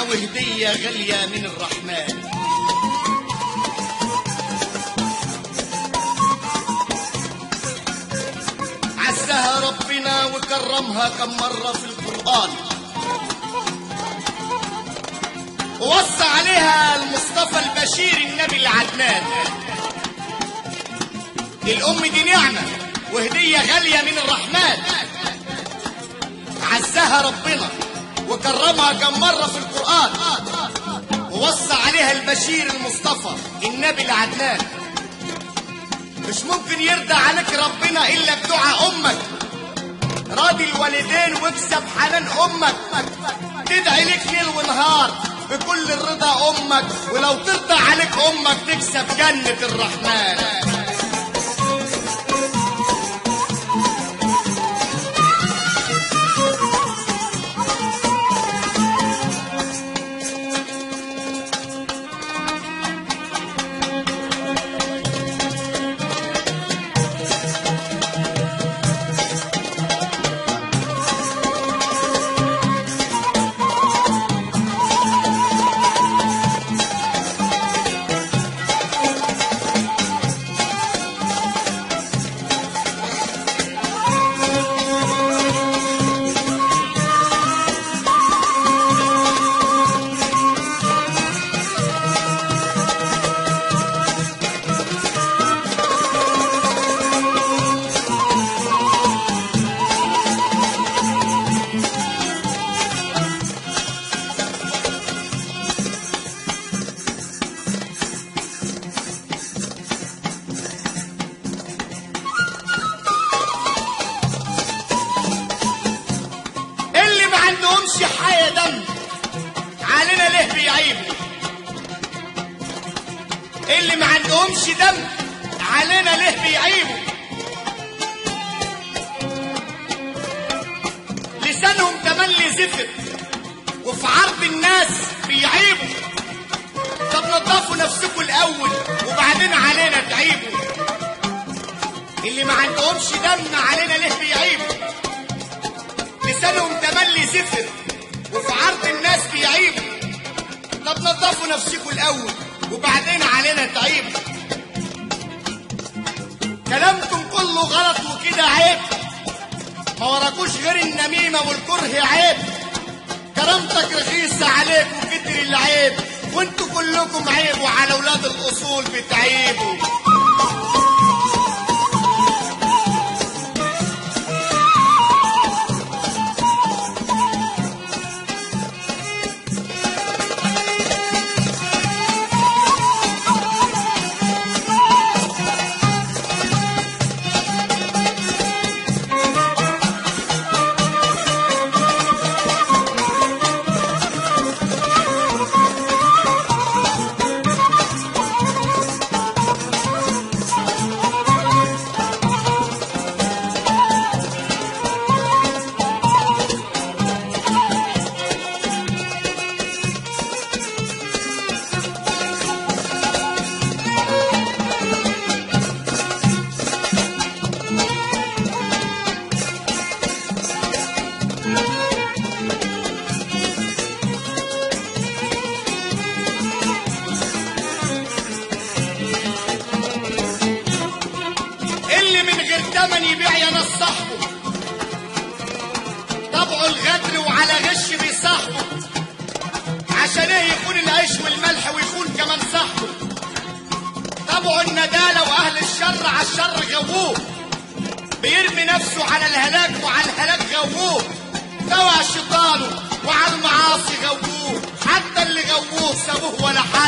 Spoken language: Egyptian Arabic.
وهدية غالية من الرحمن عزها ربنا وكرمها كم مرة في القرآن ووصى عليها المصطفى البشير النبي العدنان الأم دي نعمة وهدية غالية من الرحمن عزها ربنا وكرمها كم مرة في القرآن ووصى عليها البشير المصطفى النبي العدنان مش ممكن يرضى عليك ربنا إلا بدعاء أمك راضي الوالدين واكسب حنان أمك تدعي لك ليل ونهار بكل الرضا أمك ولو ترضى عليك أمك تكسب جنة الرحمن اللي ما عندهمش حياة دم علينا ليه بيعيبوا اللي ما عندهمش دم علينا ليه بيعيبوا لسانهم تملي زفر وفي عرض الناس بيعيبوا طب نضفوا نفسكم الاول وبعدين علينا تعيبوا اللي ما عندهمش دم علينا ليه بيعيبوا لسانهم تملي زفر وفي عرض الناس بيعيبوا طب نضفوا نفسكم الاول وبعدين علينا تعيبوا كلامكم كله غلط وكده عيب ما وراكوش غير النميمة والكره عيب كرامتك رخيصة عليك وكتر العيب وانتوا كلكم عيب وعلى اولاد الاصول بتعيبوا اللي من غير تمن يبيع يا ناس صاحبه طبعه الغدر وعلى غش بيصاحبه عشان ايه يكون العيش والملح ويكون كمان صاحبه طبعه الندالة واهل الشر على الشر غووه بيرمي نفسه على الهلاك وعلى الهلاك غووه توى شيطانه وعلى المعاصي غووه حتى اللي غووه سابوه ولا حاجة